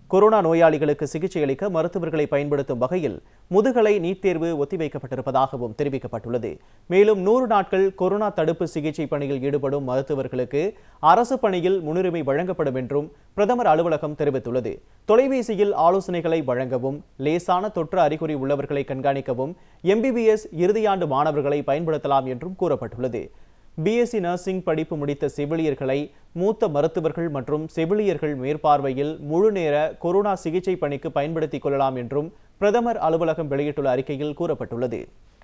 corona நோயாளிகளுக்கு சிகிச்சை அளிக்க மருத்துவர்களை பயன்படுத்தும் வகையில் முதுகலை நீட் தேர்வு ஒத்திவைக்கப்பட்டிருப்பதாகவும் தெரிவிக்கப்பட்டுள்ளது மேலும் நூறு நாட்கள் கொரோனா தடுப்பு சிகிச்சை பணியில் ஈடுபடும் மருத்துவர்களுக்கு அரசு பணியில் முன்னுரிமை வழங்கப்படும் என்றும் பிரதமர் அலுவலகம் தெரிவித்துள்ளது தொலைபேசியில் ஆலோசனைகளை வழங்கவும் லேசான தொற்று அறிகுறி உள்ளவர்களை கண்காணிக்கவும் எம்பிபிஎஸ் இறுதியாண்டு மாணவர்களை பயன்படுத்தலாம் என்றும் கூறப்பட்டுள்ளது பிஎஸ்சி நர்சிங் படிப்பு முடித்த செவிலியர்களை மூத்த மருத்துவர்கள் மற்றும் செவிலியர்கள் மேற்பார்வையில் முழு நேர கொரோனா சிகிச்சை பணிக்கு பயன்படுத்திக் கொள்ளலாம் என்றும் பிரதமர் அலுவலகம் வெளியிட்டுள்ள அறிக்கையில் கூறப்பட்டுள்ளது